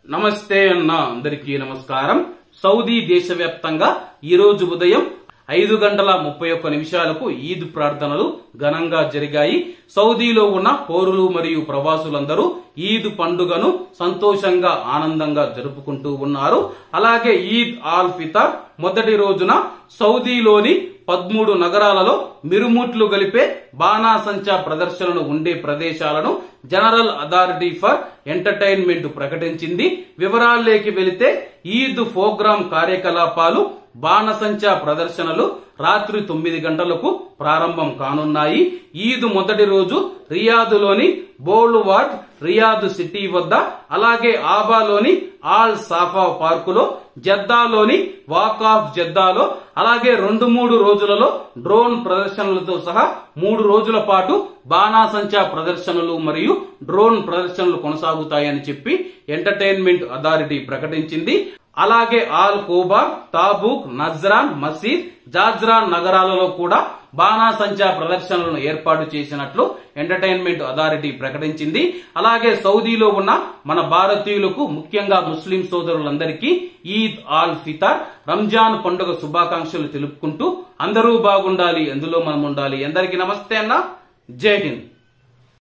నమస్తే అన్న అందరికీ నమస్కారం సౌదీ దేశవ్యాప్తంగా ఈ రోజు ఉదయం ఐదు గంటల ముప్పై ఒక్క నిమిషాలకు ఈద్ ప్రార్థనలు ఘనంగా జరిగాయి సౌదీలో ఉన్న పౌరులు మరియు ప్రవాసులందరూ ఈద్ పండుగను సంతోషంగా ఆనందంగా జరుపుకుంటూ ఉన్నారు అలాగే ఈద్ ఆల్ ఫితర్ మొదటి రోజున సౌదీలోని పదమూడు నగరాలలో మిరుముట్లు గలిపే బాణాసంచా ప్రదర్శనలు ఉండే ప్రదేశాలను జనరల్ అథారిటీ ఫర్ ఎంటర్టైన్మెంట్ ప్రకటించింది వివరాల్లోకి వెళితే ఈద్ ప్రోగ్రాం కార్యకలాపాలు బాణసంచా ప్రదర్శనలు రాత్రి తొమ్మిది గంటలకు ప్రారంభం కానున్నాయి ఈద్ మొదటి రోజు రియాదులోని బోల్వార్డ్ రియాద్ సిటీ వద్ద అలాగే ఆబాలోని ఆల్ సాఫా పార్కులో జద్దాలోని వాక్ ఆఫ్ జద్దాలో అలాగే రెండు మూడు రోజులలో డ్రోన్ ప్రదర్శనలతో సహా మూడు రోజుల పాటు బాణాసంచా ప్రదర్శనలు మరియు డ్రోన్ ప్రదర్శనలు కొనసాగుతాయని చెప్పి ఎంటర్టైన్మెంట్ అథారిటీ ప్రకటించింది అలాగే ఆల్ కోబా తాబూక్ నజ్రాన్ మసీద్ జాజ్రాన్ నగరాలలో కూడా బాణాసంచా ప్రదర్శనలను ఏర్పాటు చేసినట్లు ఎంటర్టైన్మెంట్ అథారిటీ ప్రకటించింది అలాగే సౌదీలో ఉన్న మన భారతీయులకు ముఖ్యంగా ముస్లిం సోదరులందరికీ ఈద్ ఆల్ ఫితర్ రంజాన్ పండుగ శుభాకాంక్షలు తెలుపుకుంటూ అందరూ బాగుండాలి అందులో మనం ఉండాలి అందరికీ నమస్తే అన్న జై హింద్